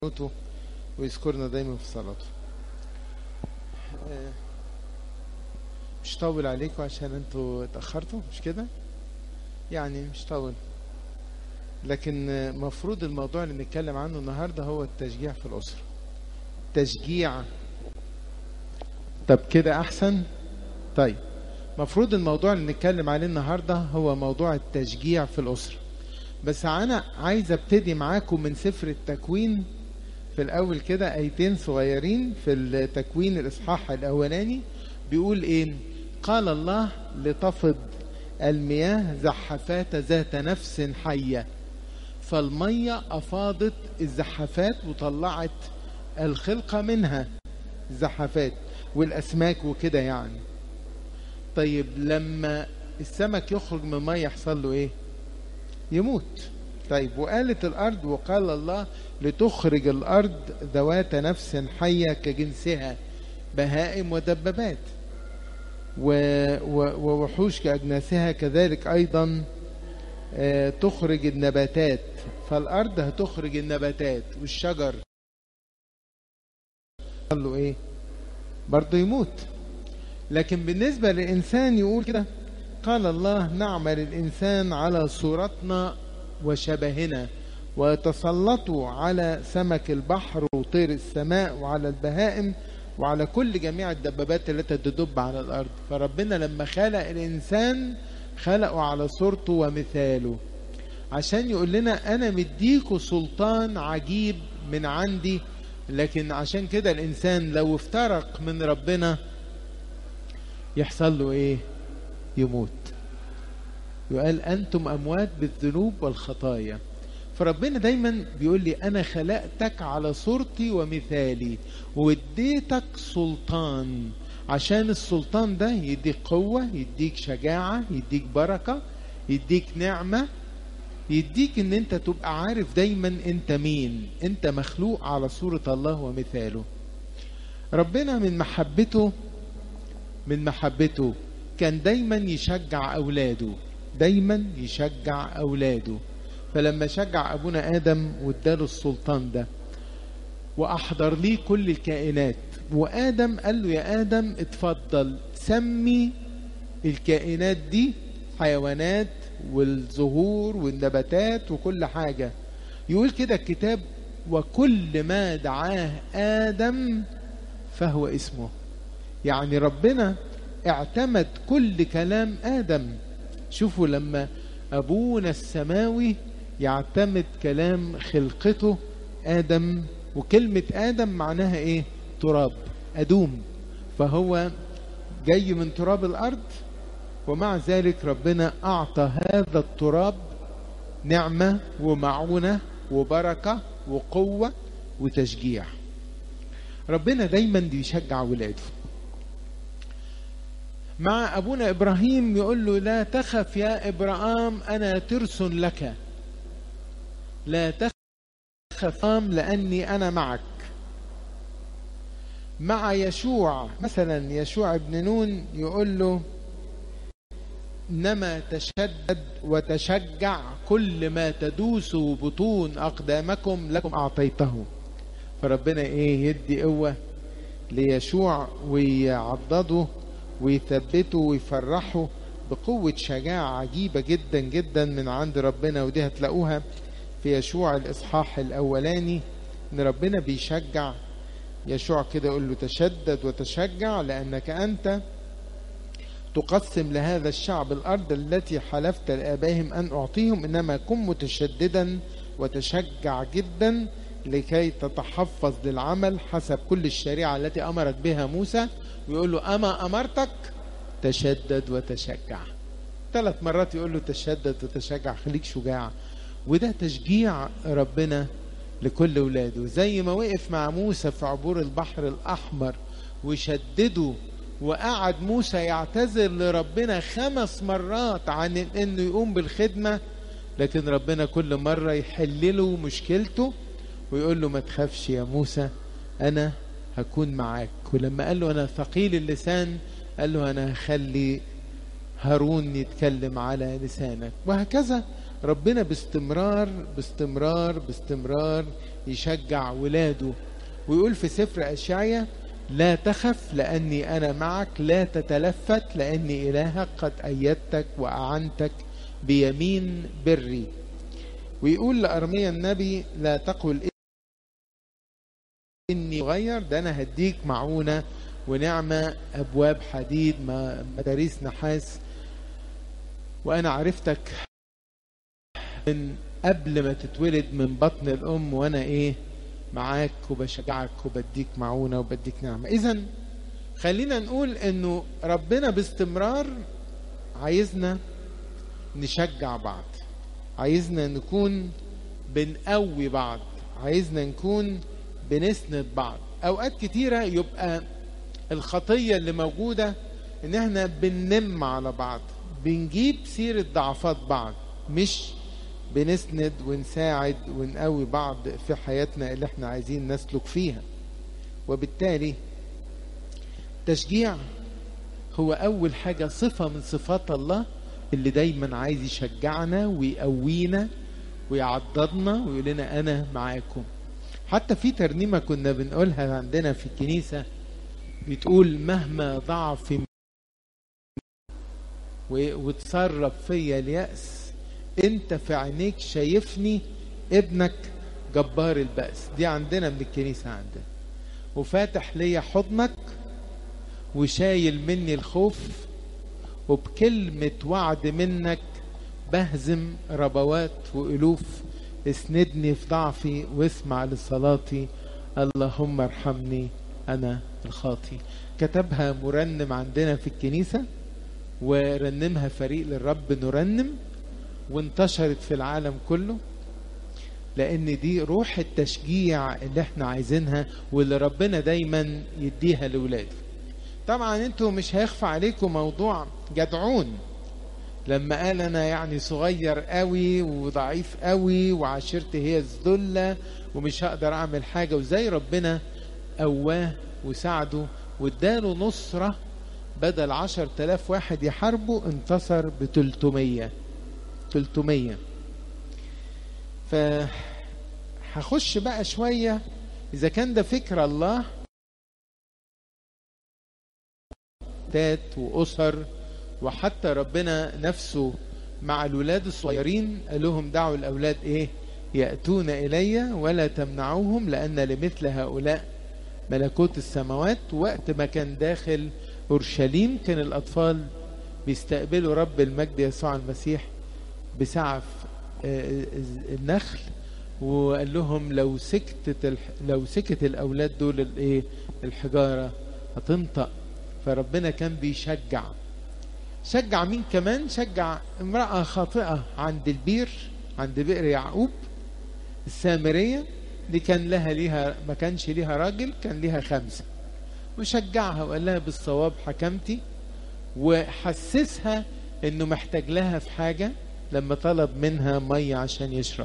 صلاته ويذكرنا دايما في صلاته آه، مش طول عليكم عشان انتوا اتأخرتوا مش كده يعني مش طول لكن آه، مفروض الموضوع اللي نتكلم عنه النهاردة هو التشجيع في الأسرة تشجيع طب كده أحسن طيب مفروض الموضوع اللي نتكلم عليه النهاردة هو موضوع التشجيع في الأسرة بس أنا عايز أبتدي معاكم من سفر التكوين في الأول كده آيتين صغيرين في التكوين الإصحاح الأولاني بيقول إيه قال الله لتفض المياه زحفات ذات نفس حية فالمية أفاضت الزحفات وطلعت الخلقة منها زحفات والأسماك وكده يعني طيب لما السمك يخرج من المية يحصل له إيه يموت طيب وقالت الأرض وقال الله لتخرج الأرض ذوات نفس حية كجنسها بهائم ودبابات و... و... ووحوش كأجناسها كذلك أيضا آه، تخرج النباتات فالأرض هتخرج النباتات والشجر قال له إيه برضه يموت لكن بالنسبة للإنسان يقول كده قال الله نعمل الإنسان على صورتنا وشبهنا ويتسلطوا على سمك البحر وطير السماء وعلى البهائم وعلى كل جميع الدبابات التي تدب على الأرض فربنا لما خلق الإنسان خلقه على صورته ومثاله عشان يقول لنا أنا مديكوا سلطان عجيب من عندي لكن عشان كده الإنسان لو افترق من ربنا يحصل له إيه يموت يقال أنتم أموات بالذنوب والخطايا فربنا دايما بيقول لي أنا خلقتك على صورتي ومثالي واديتك سلطان عشان السلطان ده يديك قوة يديك شجاعة يديك بركة يديك نعمة يديك ان انت تبقى عارف دايما انت مين انت مخلوق على صورة الله ومثاله ربنا من محبته من محبته كان دايما يشجع اولاده دايما يشجع اولاده فلما شجع ابونا ادم واداله السلطان ده واحضر ليه كل الكائنات وادم قال له يا ادم اتفضل سمي الكائنات دي حيوانات والزهور والنباتات وكل حاجة يقول كده الكتاب وكل ما دعاه آدم فهو اسمه يعني ربنا اعتمد كل كلام آدم شوفوا لما أبونا السماوي يعتمد كلام خلقته آدم وكلمة آدم معناها إيه تراب أدوم فهو جاي من تراب الأرض ومع ذلك ربنا أعطى هذا التراب نعمة ومعونة وبركة وقوة وتشجيع ربنا دايما بيشجع ولاده مع أبونا إبراهيم يقول له لا تخف يا إبراهيم أنا ترس لك لا تخف لأني أنا معك مع يشوع مثلا يشوع ابن نون يقول له إنما تشدد وتشجع كل ما تدوس بطون أقدامكم لكم أعطيته فربنا إيه يدي قوة ليشوع ويعضده ويثبته ويفرحه بقوة شجاعة عجيبة جدا جدا من عند ربنا ودي هتلاقوها في يشوع الإصحاح الأولاني إن ربنا بيشجع يشوع كده يقول له تشدد وتشجع لأنك أنت تقسم لهذا الشعب الأرض التي حلفت لآبائهم أن أعطيهم إنما كن متشددا وتشجع جدا لكي تتحفظ للعمل حسب كل الشريعة التي أمرك بها موسى ويقول له أما أمرتك تشدد وتشجع ثلاث مرات يقول له تشدد وتشجع خليك شجاع وده تشجيع ربنا لكل ولاده زي ما وقف مع موسى في عبور البحر الأحمر وشدده وقعد موسى يعتذر لربنا خمس مرات عن انه يقوم بالخدمة لكن ربنا كل مرة يحل له مشكلته ويقول له ما تخافش يا موسى انا هكون معاك ولما قال له انا ثقيل اللسان قال له انا هخلي هارون يتكلم على لسانك وهكذا ربنا باستمرار باستمرار باستمرار يشجع ولاده ويقول في سفر أشعيا لا تخف لأني أنا معك لا تتلفت لأني إلهك قد أيدتك وأعنتك بيمين بري ويقول لأرميا النبي لا تقل إني غير ده أنا هديك معونة ونعمة أبواب حديد مداريس نحاس وأنا عرفتك من قبل ما تتولد من بطن الأم وأنا إيه معاك وبشجعك وبديك معونة وبديك نعمة إذا خلينا نقول إنه ربنا باستمرار عايزنا نشجع بعض عايزنا نكون بنقوي بعض عايزنا نكون بنسند بعض اوقات كتيره يبقى الخطيه اللي موجوده ان احنا بننم على بعض بنجيب سيره ضعفات بعض مش بنسند ونساعد ونقوي بعض في حياتنا اللي احنا عايزين نسلك فيها وبالتالي تشجيع هو اول حاجه صفه من صفات الله اللي دايما عايز يشجعنا ويقوينا ويعضدنا ويقول لنا انا معاكم حتى في ترنيمه كنا بنقولها عندنا في الكنيسه بتقول مهما ضعف وتصرف فيا اليأس انت في عينيك شايفني ابنك جبار البأس دي عندنا من الكنيسة عندنا وفاتح ليا حضنك وشايل مني الخوف وبكلمة وعد منك بهزم ربوات وألوف اسندني في ضعفي واسمع لصلاتي اللهم ارحمني أنا الخاطي كتبها مرنم عندنا في الكنيسة ورنمها فريق للرب نرنم وانتشرت في العالم كله لأن دي روح التشجيع اللي احنا عايزينها واللي ربنا دايما يديها لولاده طبعا انتوا مش هيخفى عليكم موضوع جدعون لما قال انا يعني صغير قوي وضعيف قوي وعشيرتي هي الذله ومش هقدر اعمل حاجه وزي ربنا قواه وساعده واداله نصره بدل عشر تلاف واحد يحاربوا انتصر بتلتمية تلتمية فهخش بقى شوية إذا كان ده فكر الله تات وأسر وحتى ربنا نفسه مع الولاد الصغيرين قال لهم دعوا الأولاد إيه يأتون إلي ولا تمنعوهم لأن لمثل هؤلاء ملكوت السماوات وقت ما كان داخل أورشليم كان الأطفال بيستقبلوا رب المجد يسوع المسيح بسعف النخل وقال لهم لو سكتت الح... لو سكت الأولاد دول الإيه الحجارة هتنطق فربنا كان بيشجع شجع مين كمان شجع امرأة خاطئة عند البير عند بئر يعقوب السامرية دي كان لها ليها ما كانش ليها راجل كان ليها خمسة وشجعها وقال لها بالصواب حكمتي وحسسها انه محتاج لها في حاجة لما طلب منها مية عشان يشرب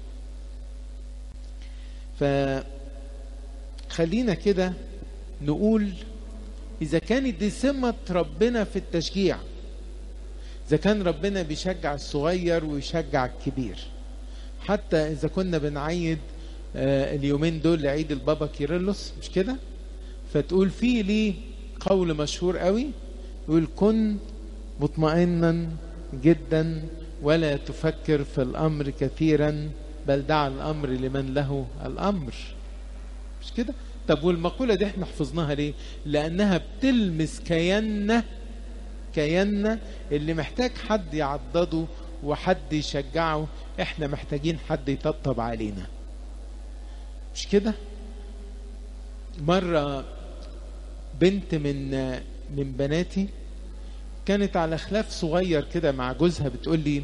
فخلينا كده نقول إذا كانت دي سمة ربنا في التشجيع إذا كان ربنا بيشجع الصغير ويشجع الكبير حتى إذا كنا بنعيد اليومين دول لعيد البابا كيرلس مش كده فتقول في لي قول مشهور قوي يقول كن مطمئنا جدا ولا تفكر في الأمر كثيرا بل دع الأمر لمن له الأمر مش كده طب والمقولة دي احنا حفظناها ليه لأنها بتلمس كياننا كياننا اللي محتاج حد يعضده وحد يشجعه احنا محتاجين حد يطبطب علينا مش كده مرة بنت من من بناتي كانت على خلاف صغير كده مع جوزها بتقول لي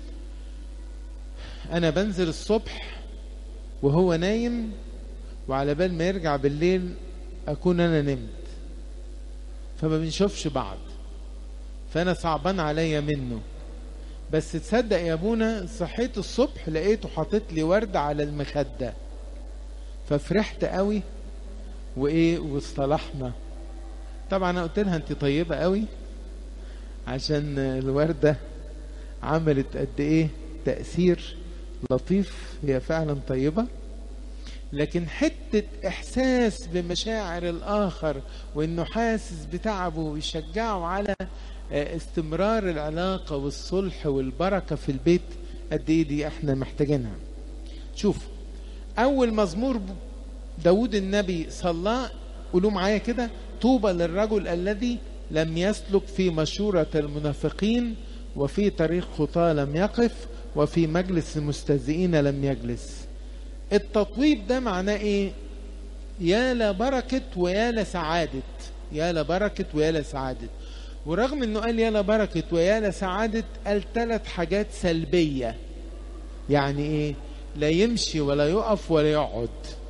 انا بنزل الصبح وهو نايم وعلى بال ما يرجع بالليل اكون انا نمت فما بنشوفش بعض فانا صعبان عليا منه بس تصدق يا ابونا صحيت الصبح لقيته حاطط لي ورد على المخده ففرحت قوي وايه واصطلحنا طبعا انا قلت لها انت طيبه قوي عشان الورده عملت قد ايه تأثير لطيف هي فعلا طيبة لكن حتة إحساس بمشاعر الآخر وإنه حاسس بتعبه ويشجعه على استمرار العلاقة والصلح والبركة في البيت قد إيه دي إحنا محتاجينها شوف أول مزمور داود النبي صلى قولوا معايا كده طوبى للرجل الذي لم يسلك في مشورة المنافقين وفي طريق خطاه لم يقف وفي مجلس المستهزئين لم يجلس التطويب ده معناه ايه يا لبركة ويا لسعادة يا لبركة ويا لسعادة ورغم انه قال يا لبركة ويا لسعادة قال ثلاث حاجات سلبية يعني ايه لا يمشي ولا يقف ولا يقعد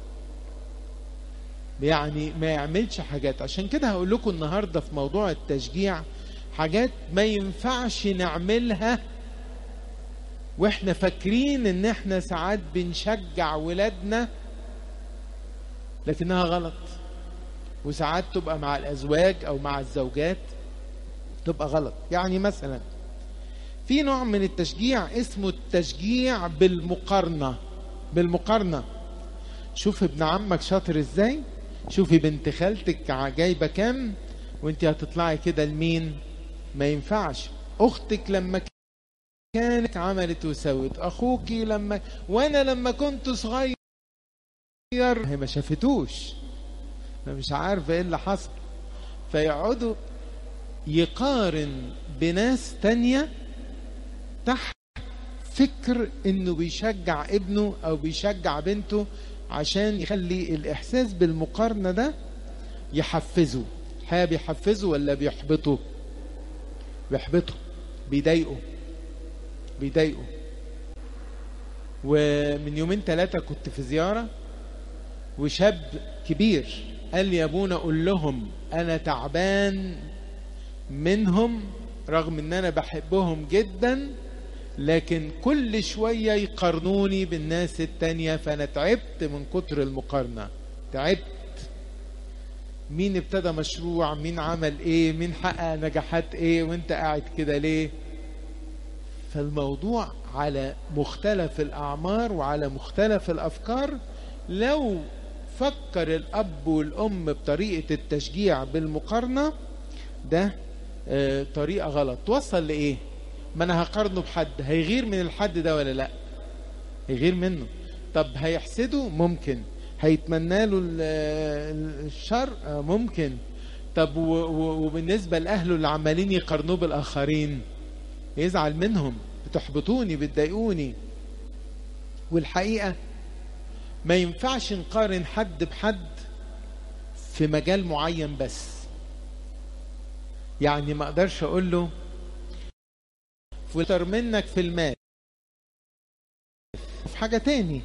يعني ما يعملش حاجات عشان كده هقول لكم النهاردة في موضوع التشجيع حاجات ما ينفعش نعملها واحنا فاكرين ان احنا ساعات بنشجع ولادنا لكنها غلط وساعات تبقى مع الازواج او مع الزوجات تبقى غلط يعني مثلا في نوع من التشجيع اسمه التشجيع بالمقارنة بالمقارنة شوف ابن عمك شاطر ازاي شوفي بنت خالتك جايبة كام وانت هتطلعي كده لمين ما ينفعش اختك لما كانت عملت وسوت اخوكي لما وانا لما كنت صغير هي ما شافتوش مش عارفه ايه اللي حصل فيقعدوا يقارن بناس تانية تحت فكر انه بيشجع ابنه او بيشجع بنته عشان يخلي الاحساس بالمقارنة ده يحفزه الحقيقة بيحفزه ولا بيحبطه بيحبطه بيضايقه بيضايقه ومن يومين ثلاثة كنت في زيارة وشاب كبير قال لي يا ابونا قول لهم انا تعبان منهم رغم ان انا بحبهم جدا لكن كل شوية يقارنوني بالناس التانية فانا تعبت من كتر المقارنة تعبت مين ابتدى مشروع مين عمل ايه مين حقق نجاحات ايه وانت قاعد كده ليه فالموضوع على مختلف الاعمار وعلى مختلف الافكار لو فكر الاب والام بطريقه التشجيع بالمقارنه ده آه طريقه غلط توصل لايه ما انا هقارنه بحد هيغير من الحد ده ولا لا هيغير منه طب هيحسده ممكن هيتمنى له الشر آه ممكن طب وبالنسبه لاهله اللي عمالين يقارنوه بالاخرين يزعل منهم بتحبطوني بتضايقوني والحقيقه ما ينفعش نقارن حد بحد في مجال معين بس يعني ما اقدرش اقول له فلتر منك في المال في حاجة تاني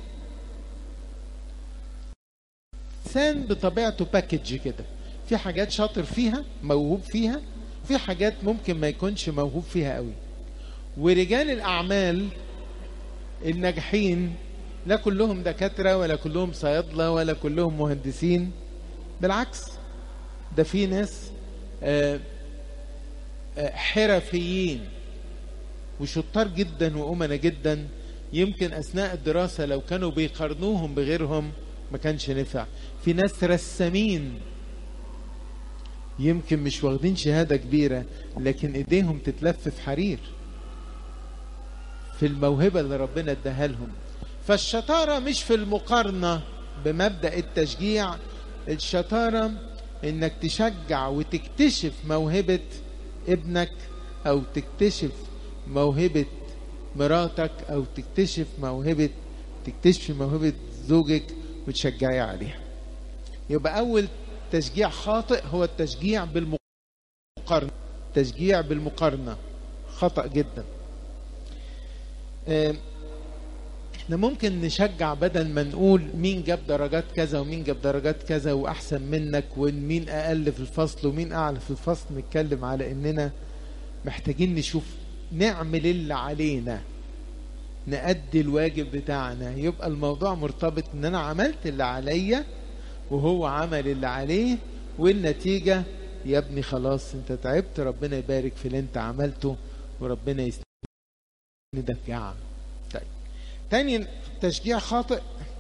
انسان بطبيعته باكج كده في حاجات شاطر فيها موهوب فيها في حاجات ممكن ما يكونش موهوب فيها قوي ورجال الاعمال الناجحين لا كلهم دكاترة ولا كلهم صيادلة ولا كلهم مهندسين بالعكس ده في ناس حرفيين وشطار جدا وأمنة جدا يمكن أثناء الدراسة لو كانوا بيقارنوهم بغيرهم ما كانش نفع في ناس رسامين يمكن مش واخدين شهادة كبيرة لكن ايديهم تتلف في حرير في الموهبة اللي ربنا اداها لهم فالشطارة مش في المقارنة بمبدأ التشجيع الشطارة انك تشجع وتكتشف موهبة ابنك او تكتشف موهبة مراتك او تكتشف موهبة تكتشف موهبة زوجك وتشجعي عليها يبقى اول تشجيع خاطئ هو التشجيع بالمقارنة تشجيع بالمقارنة خطأ جدا احنا ممكن نشجع بدل ما نقول مين جاب درجات كذا ومين جاب درجات كذا واحسن منك ومين اقل في الفصل ومين اعلى في الفصل نتكلم على اننا محتاجين نشوف نعمل اللي علينا نأدي الواجب بتاعنا يبقى الموضوع مرتبط ان انا عملت اللي عليا وهو عمل اللي عليه والنتيجة يا ابني خلاص انت تعبت ربنا يبارك في اللي انت عملته وربنا يستندك يا عم تاني تشجيع خاطئ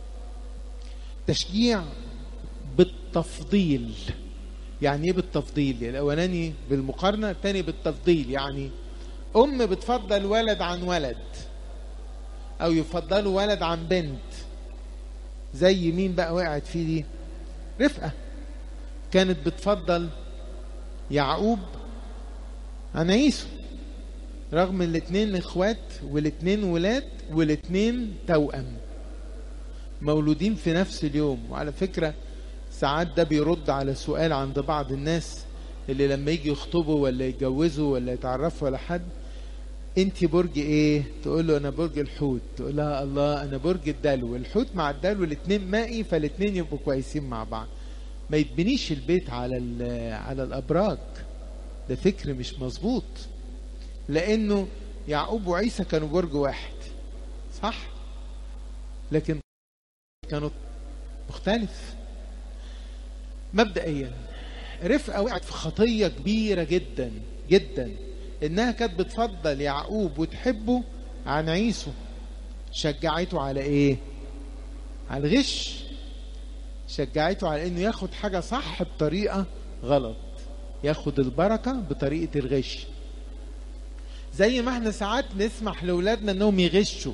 تشجيع بالتفضيل يعني ايه بالتفضيل الاولاني بالمقارنه الثاني بالتفضيل يعني ام بتفضل ولد عن ولد او يفضلوا ولد عن بنت زي مين بقى وقعت فيه دي رفقه كانت بتفضل يعقوب عن عيسو رغم الاتنين اخوات والاتنين ولاد والاتنين توأم مولودين في نفس اليوم وعلى فكرة ساعات ده بيرد على سؤال عند بعض الناس اللي لما يجي يخطبوا ولا يتجوزوا ولا يتعرفوا على حد انت برج ايه تقول له انا برج الحوت تقول لها الله انا برج الدلو الحوت مع الدلو الاتنين مائي فالاتنين يبقوا كويسين مع بعض ما يتبنيش البيت على على الابراج ده فكر مش مظبوط لانه يعقوب وعيسى كانوا برج واحد صح لكن كانوا مختلف مبدئيا رفقه وقعت في خطيه كبيره جدا جدا انها كانت بتفضل يعقوب وتحبه عن عيسو شجعته على ايه على الغش شجعته على انه ياخد حاجه صح بطريقه غلط ياخد البركه بطريقه الغش زي ما احنا ساعات نسمح لاولادنا انهم يغشوا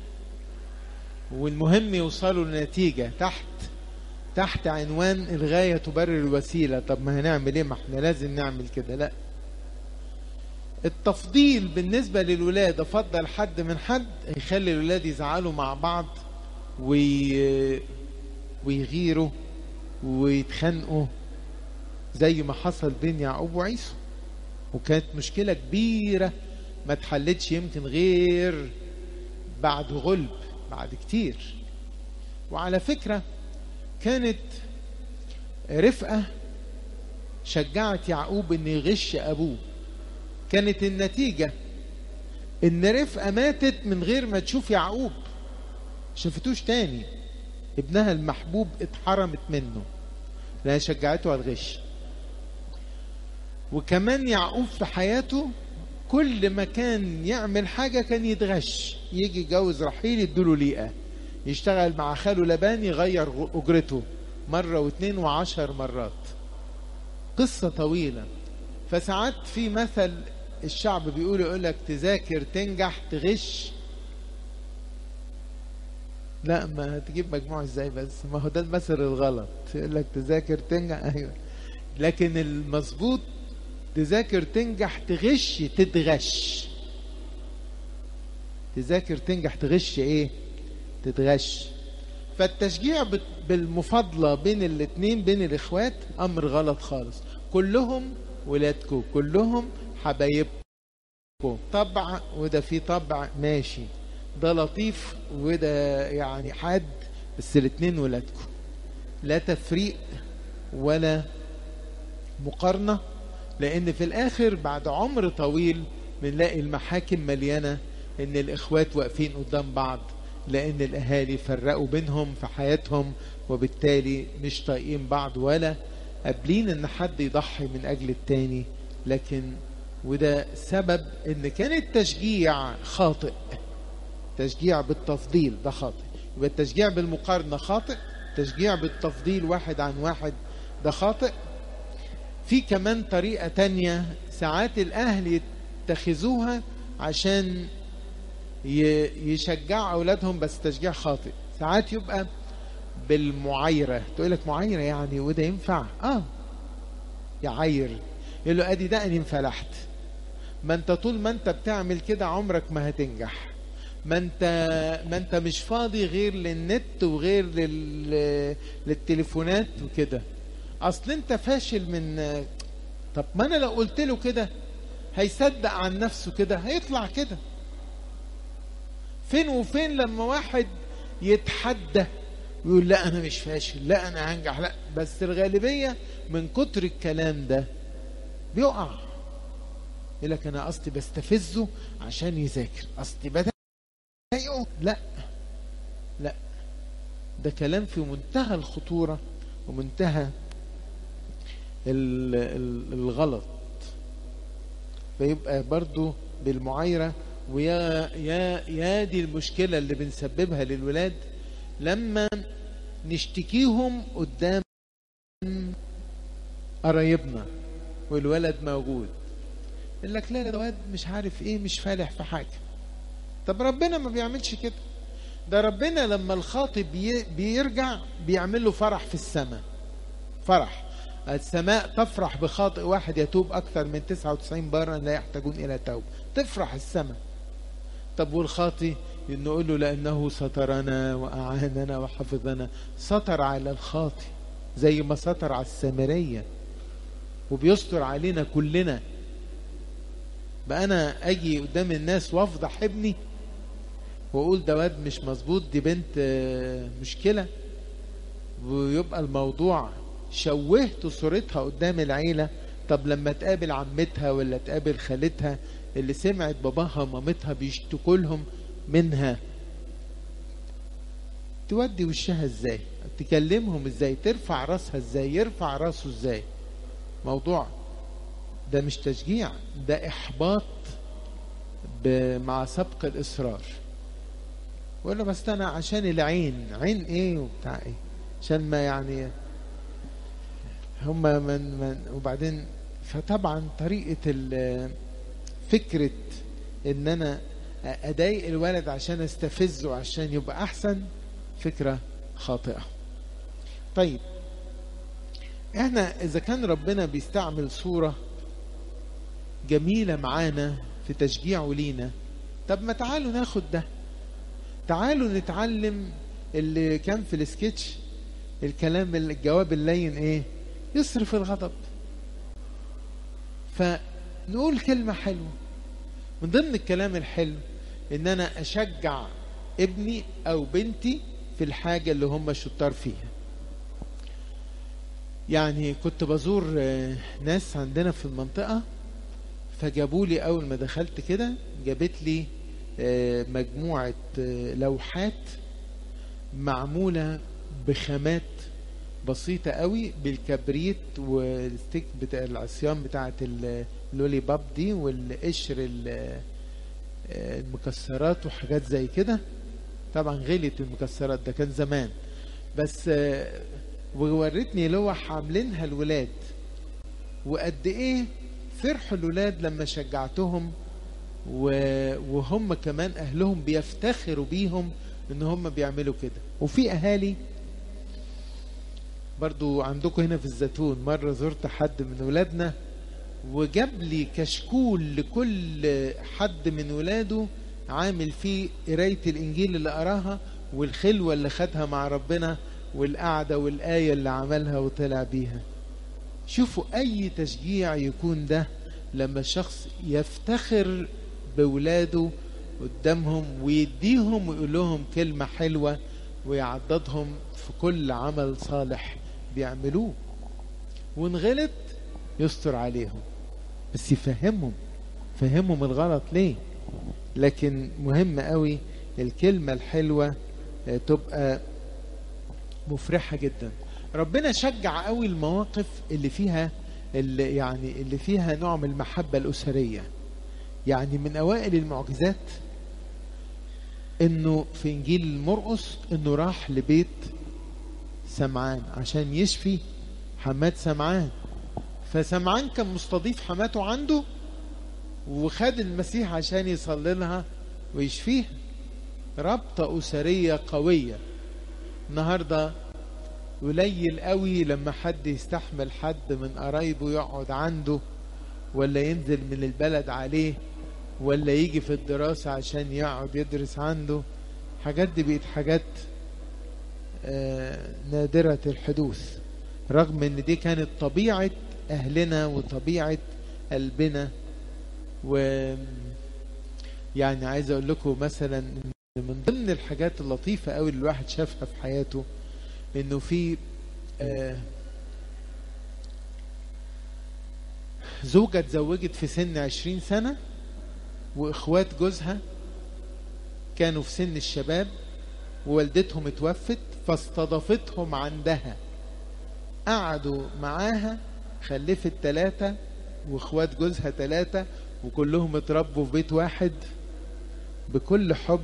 والمهم يوصلوا لنتيجه تحت تحت عنوان الغايه تبرر الوسيله طب ما هنعمل ايه ما احنا لازم نعمل كده لا التفضيل بالنسبة للولاد أفضل حد من حد هيخلي الولاد يزعلوا مع بعض وي... ويغيروا ويتخانقوا زي ما حصل بين يعقوب وعيسو وكانت مشكلة كبيرة ما اتحلتش يمكن غير بعد غلب بعد كتير وعلى فكرة كانت رفقة شجعت يعقوب انه يغش ابوه كانت النتيجة ان رفقة ماتت من غير ما تشوف يعقوب شافتوش تاني ابنها المحبوب اتحرمت منه لأنها شجعته على الغش وكمان يعقوب في حياته كل ما كان يعمل حاجة كان يتغش يجي يتجوز رحيل يدوله ليئة يشتغل مع خاله لبان يغير أجرته مرة واثنين وعشر مرات قصة طويلة فساعات في مثل الشعب بيقول يقول لك تذاكر تنجح تغش لا ما تجيب مجموع ازاي بس ما هو ده المثل الغلط يقول لك تذاكر تنجح ايوه لكن المظبوط تذاكر تنجح تغش تتغش تذاكر تنجح تغش ايه تتغش فالتشجيع بالمفاضلة بين الاتنين بين الاخوات امر غلط خالص كلهم ولادكم كلهم حبايبكم طبع وده في طبع ماشي ده لطيف وده يعني حاد بس الاتنين ولادكم لا تفريق ولا مقارنة لأن في الآخر بعد عمر طويل بنلاقي المحاكم مليانة إن الإخوات واقفين قدام بعض لأن الأهالي فرقوا بينهم في حياتهم وبالتالي مش طايقين بعض ولا قابلين إن حد يضحي من أجل التاني لكن وده سبب إن كان التشجيع خاطئ تشجيع بالتفضيل ده خاطئ يبقى التشجيع بالمقارنة خاطئ تشجيع بالتفضيل واحد عن واحد ده خاطئ في كمان طريقة تانية ساعات الأهل يتخذوها عشان يشجع أولادهم بس تشجيع خاطئ ساعات يبقى بالمعايرة تقول لك معايرة يعني وده ينفع اه يعاير يقول له ادي ده اني انفلحت ما انت طول ما انت بتعمل كده عمرك ما هتنجح ما انت ما انت مش فاضي غير للنت وغير لل... للتليفونات وكده اصل انت فاشل من طب ما انا لو قلت له كده هيصدق عن نفسه كده هيطلع كده فين وفين لما واحد يتحدى ويقول لا انا مش فاشل لا انا هنجح لا بس الغالبيه من كتر الكلام ده بيقع يقول لك انا قصدي بستفزه عشان يذاكر قصدي بضايقه لا لا ده كلام في منتهى الخطوره ومنتهى الغلط فيبقى برضو بالمعايرة ويا يا يا دي المشكلة اللي بنسببها للولاد لما نشتكيهم قدام قرايبنا والولد موجود يقول لك لا ده واد مش عارف ايه مش فالح في حاجة طب ربنا ما بيعملش كده ده ربنا لما الخاطب بي بيرجع بيعمل له فرح في السماء فرح السماء تفرح بخاطئ واحد يتوب أكثر من 99 بارا لا يحتاجون إلى توبة تفرح السماء طب والخاطي نقول له لأنه سترنا وأعاننا وحفظنا سطر على الخاطي زي ما سطر على السامرية وبيستر علينا كلنا بقى أنا أجي قدام الناس وأفضح ابني وأقول ده واد مش مظبوط دي بنت مشكلة ويبقى الموضوع شوهت صورتها قدام العيلة طب لما تقابل عمتها ولا تقابل خالتها اللي سمعت باباها ومامتها بيشتكوا لهم منها تودي وشها ازاي تكلمهم ازاي ترفع راسها ازاي يرفع راسه ازاي موضوع ده مش تشجيع ده احباط مع سبق الاصرار ولا بس انا عشان العين عين ايه وبتاع ايه عشان ما يعني هم من, من وبعدين فطبعا طريقة فكرة ان انا اضايق الولد عشان استفزه عشان يبقى احسن فكرة خاطئة طيب احنا اذا كان ربنا بيستعمل صورة جميلة معانا في تشجيعه لينا طب ما تعالوا ناخد ده تعالوا نتعلم اللي كان في السكتش الكلام الجواب اللين ايه يصرف الغضب فنقول كلمة حلوة من ضمن الكلام الحلو ان انا اشجع ابني او بنتي في الحاجة اللي هم شطار فيها يعني كنت بزور ناس عندنا في المنطقة فجابوا لي اول ما دخلت كده جابت لي مجموعة لوحات معمولة بخامات بسيطة قوي بالكبريت والستيك بتاع العصيان بتاعة اللولي باب دي والقشر المكسرات وحاجات زي كده طبعا غلت المكسرات ده كان زمان بس وورتني لوح عاملينها الولاد وقد ايه فرحوا الولاد لما شجعتهم وهم كمان اهلهم بيفتخروا بيهم ان هم بيعملوا كده وفي اهالي برضو عندكم هنا في الزيتون مرة زرت حد من ولادنا وجاب لي كشكول لكل حد من ولاده عامل فيه قراية الإنجيل اللي قراها والخلوة اللي خدها مع ربنا والقعدة والآية اللي عملها وطلع بيها شوفوا أي تشجيع يكون ده لما شخص يفتخر بولاده قدامهم ويديهم ويقول لهم كلمة حلوة ويعضدهم في كل عمل صالح بيعملوه ونغلط يستر عليهم بس يفهمهم فهمهم الغلط ليه لكن مهم قوي الكلمة الحلوة تبقى مفرحة جدا ربنا شجع قوي المواقف اللي فيها اللي يعني اللي فيها نوع من المحبة الأسرية يعني من أوائل المعجزات انه في انجيل المرقس انه راح لبيت سمعان عشان يشفي حماد سمعان فسمعان كان مستضيف حماته عنده وخد المسيح عشان يصلي لها ويشفيها رابطة أسرية قوية النهاردة قليل قوي لما حد يستحمل حد من قرايبه يقعد عنده ولا ينزل من البلد عليه ولا يجي في الدراسة عشان يقعد يدرس عنده حاجات دي بقت حاجات آه نادرة الحدوث رغم ان دي كانت طبيعة اهلنا وطبيعة قلبنا و يعني عايز اقول لكم مثلا من ضمن الحاجات اللطيفة قوي اللي الواحد شافها في حياته انه في آه زوجة اتزوجت في سن عشرين سنة واخوات جوزها كانوا في سن الشباب ووالدتهم اتوفت فاستضافتهم عندها قعدوا معاها خلفت ثلاثة واخوات جوزها ثلاثة وكلهم اتربوا في بيت واحد بكل حب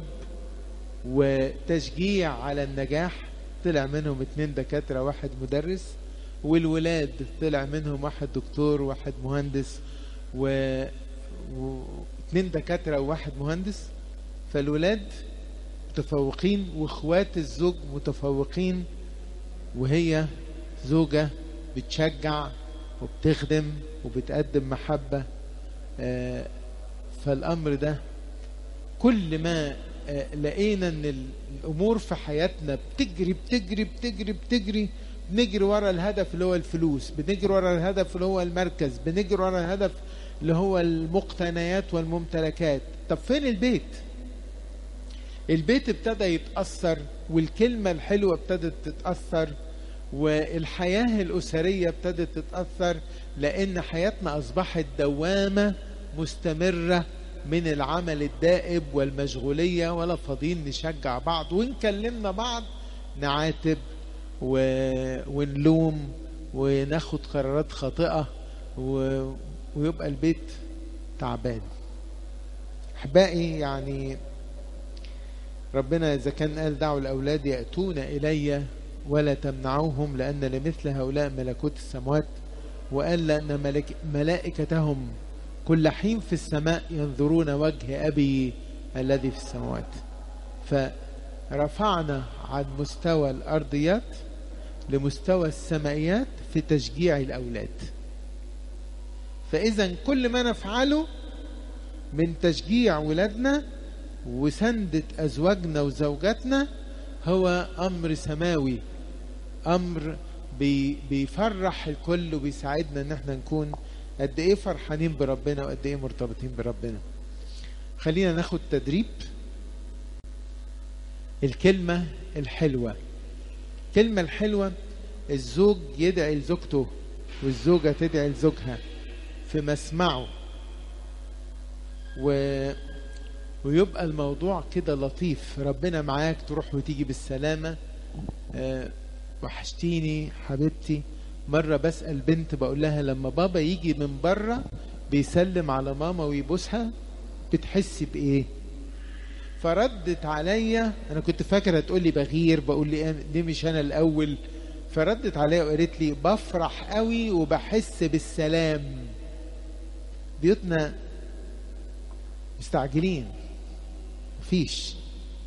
وتشجيع على النجاح طلع منهم اتنين دكاترة واحد مدرس والولاد طلع منهم واحد دكتور وواحد مهندس و... و... اتنين دكاترة وواحد مهندس فالولاد متفوقين واخوات الزوج متفوقين وهي زوجة بتشجع وبتخدم وبتقدم محبة آه، فالأمر ده كل ما آه، لقينا ان الامور في حياتنا بتجري بتجري بتجري بتجري بنجري ورا الهدف اللي هو الفلوس بنجري ورا الهدف اللي هو المركز بنجري ورا الهدف اللي هو المقتنيات والممتلكات طب فين البيت البيت ابتدى يتأثر والكلمة الحلوة ابتدت تتأثر والحياة الأسرية ابتدت تتأثر لأن حياتنا أصبحت دوامة مستمرة من العمل الدائب والمشغولية ولا فاضيين نشجع بعض وإن كلمنا بعض نعاتب و... ونلوم وناخد قرارات خاطئة و... ويبقى البيت تعبان أحبائي يعني ربنا إذا كان قال دعوا الأولاد يأتون إلي ولا تمنعوهم لأن لمثل هؤلاء ملكوت السماوات وقال لأن ملك ملائكتهم كل حين في السماء ينظرون وجه أبي الذي في السماوات فرفعنا عن مستوى الأرضيات لمستوى السمائيات في تشجيع الأولاد فإذا كل ما نفعله من تشجيع ولادنا وسندة أزواجنا وزوجاتنا هو أمر سماوي أمر بي بيفرح الكل وبيساعدنا إن احنا نكون قد إيه فرحانين بربنا وقد إيه مرتبطين بربنا خلينا ناخد تدريب الكلمة الحلوة الكلمة الحلوة الزوج يدعي لزوجته والزوجة تدعي لزوجها في مسمعه و... ويبقى الموضوع كده لطيف ربنا معاك تروح وتيجي بالسلامة أه وحشتيني حبيبتي مرة بسأل بنت بقول لها لما بابا يجي من بره بيسلم على ماما ويبوسها بتحسي بإيه فردت عليا أنا كنت فاكرة تقول لي بغير بقول لي ليه مش أنا الأول فردت عليا وقالت لي بفرح قوي وبحس بالسلام بيوتنا مستعجلين مفيش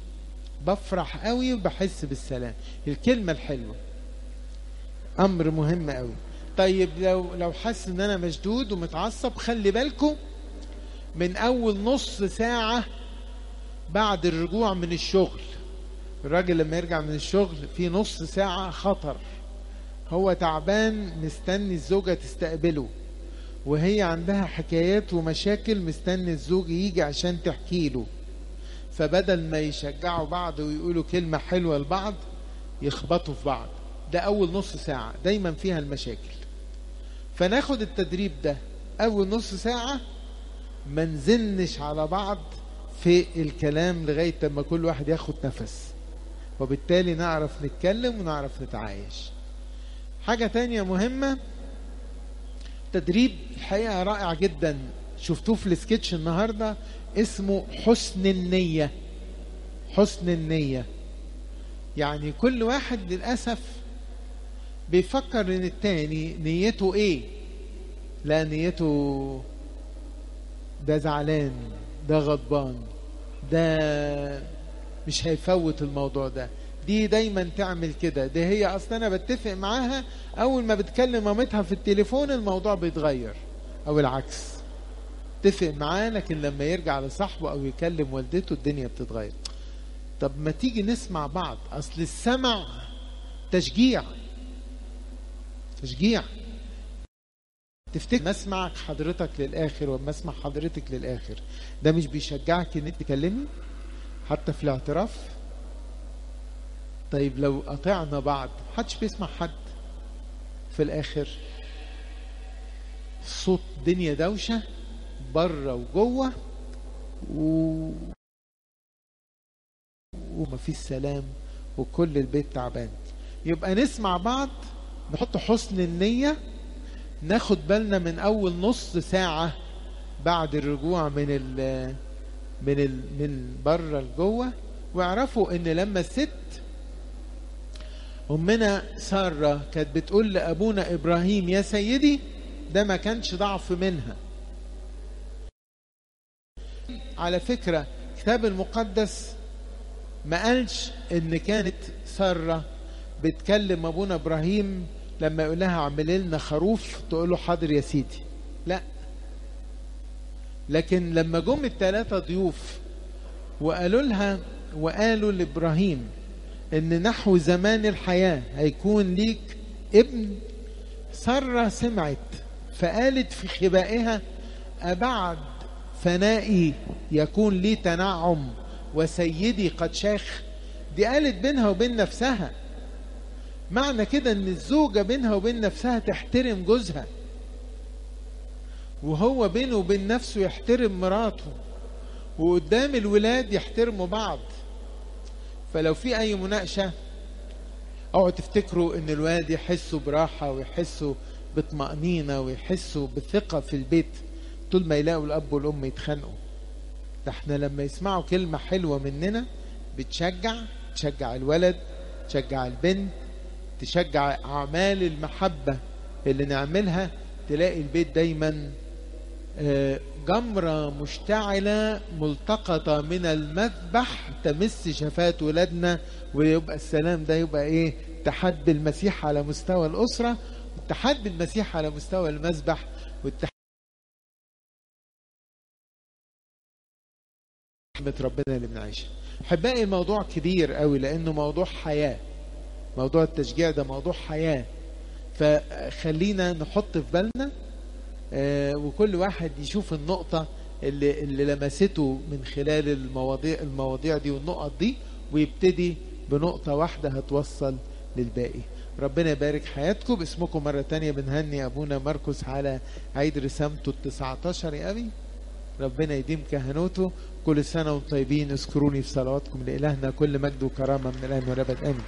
بفرح قوي وبحس بالسلام الكلمة الحلوة أمر مهم قوي طيب لو لو حاسس ان انا مشدود ومتعصب خلي بالكم من اول نص ساعة بعد الرجوع من الشغل الراجل لما يرجع من الشغل في نص ساعة خطر هو تعبان مستني الزوجة تستقبله وهي عندها حكايات ومشاكل مستني الزوج يجي عشان تحكي له فبدل ما يشجعوا بعض ويقولوا كلمة حلوة لبعض يخبطوا في بعض ده أول نص ساعة دايما فيها المشاكل فناخد التدريب ده أول نص ساعة ما نزنش على بعض في الكلام لغاية لما كل واحد ياخد نفس وبالتالي نعرف نتكلم ونعرف نتعايش حاجة تانية مهمة تدريب الحقيقة رائع جدا شفتوه في السكتش النهاردة اسمه حسن النية حسن النية يعني كل واحد للأسف بيفكر ان التاني نيته ايه لا نيته ده زعلان ده غضبان ده مش هيفوت الموضوع ده دي دايما تعمل كده دي هي اصلا انا بتفق معاها اول ما بتكلم مامتها في التليفون الموضوع بيتغير او العكس اتفق معاه لكن لما يرجع لصاحبه او يكلم والدته الدنيا بتتغير طب ما تيجي نسمع بعض اصل السمع تشجيع تشجيع تفتكر ما اسمعك حضرتك للاخر وما اسمع حضرتك للاخر ده مش بيشجعك ان انت تكلمي حتى في الاعتراف طيب لو قطعنا بعض محدش بيسمع حد في الاخر صوت دنيا دوشه بره وجوه و... ومفيش سلام وكل البيت تعبان يبقى نسمع بعض نحط حسن النية ناخد بالنا من أول نص ساعة بعد الرجوع من من ال... من بره لجوه واعرفوا ان لما الست امنا ساره كانت بتقول لابونا ابراهيم يا سيدي ده ما كانش ضعف منها على فكره الكتاب المقدس ما قالش ان كانت ساره بتكلم ابونا ابراهيم لما يقول لها اعملي لنا خروف تقول له حاضر يا سيدي لا لكن لما جم الثلاثه ضيوف وقالوا لها وقالوا لابراهيم ان نحو زمان الحياه هيكون ليك ابن ساره سمعت فقالت في خبائها أبعد فنائي يكون لي تنعم وسيدي قد شاخ دي قالت بينها وبين نفسها معنى كده ان الزوجة بينها وبين نفسها تحترم جوزها وهو بينه وبين نفسه يحترم مراته وقدام الولاد يحترموا بعض فلو في اي مناقشة اوعوا تفتكروا ان الولاد يحسوا براحة ويحسوا بطمأنينة ويحسوا بثقة في البيت طول ما يلاقوا الاب والام يتخانقوا ده احنا لما يسمعوا كلمة حلوة مننا بتشجع تشجع الولد تشجع البنت تشجع أعمال المحبة اللي نعملها تلاقي البيت دايما جمرة مشتعلة ملتقطة من المذبح تمس شفات ولادنا ويبقى السلام ده يبقى ايه اتحاد بالمسيح على مستوى الأسرة والاتحاد بالمسيح على مستوى المذبح والاتحاد رحمة ربنا اللي بنعيشها احبائي الموضوع كبير قوي لانه موضوع حياه موضوع التشجيع ده موضوع حياه فخلينا نحط في بالنا آه وكل واحد يشوف النقطة اللي, اللي لمسته من خلال المواضيع المواضيع دي والنقط دي ويبتدي بنقطة واحدة هتوصل للباقي ربنا يبارك حياتكم باسمكم مرة تانية بنهني أبونا مركز على عيد رسامته التسعة عشر يا أبي ربنا يديم كهنوته كل سنة وانتم طيبين اذكروني في صلواتكم لإلهنا كل مجد وكرامة من الآن والأبد آمين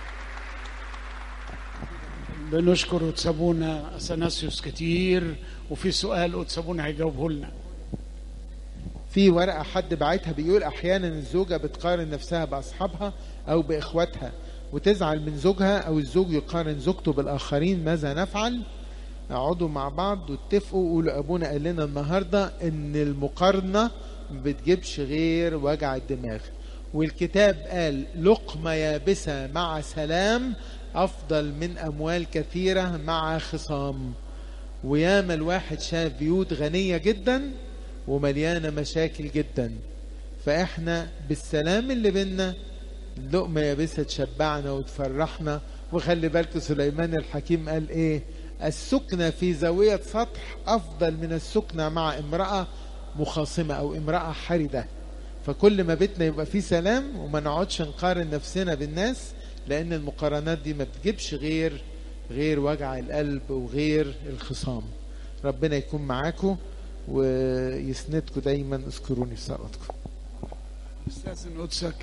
بنشكر وتسابونا اثناسيوس كتير وفي سؤال وتسابونا هيجاوبه لنا في ورقة حد بعتها بيقول أحيانا الزوجة بتقارن نفسها بأصحابها أو بإخواتها وتزعل من زوجها أو الزوج يقارن زوجته بالآخرين ماذا نفعل؟ اقعدوا مع بعض واتفقوا وقولوا أبونا قال لنا النهاردة إن المقارنة ما بتجيبش غير وجع الدماغ والكتاب قال لقمة يابسة مع سلام أفضل من أموال كثيرة مع خصام وياما الواحد شاف بيوت غنية جدا ومليانة مشاكل جدا فإحنا بالسلام اللي بينا لقمة يابسة تشبعنا وتفرحنا وخلي بالكم سليمان الحكيم قال إيه السكنة في زاوية سطح أفضل من السكنة مع امرأة مخاصمة أو امرأة حردة فكل ما بيتنا يبقى فيه سلام وما نقعدش نقارن نفسنا بالناس لأن المقارنات دي ما بتجيبش غير غير وجع القلب وغير الخصام ربنا يكون معاكم ويسندكم دايما اذكروني في صلاتكم استاذن قدسك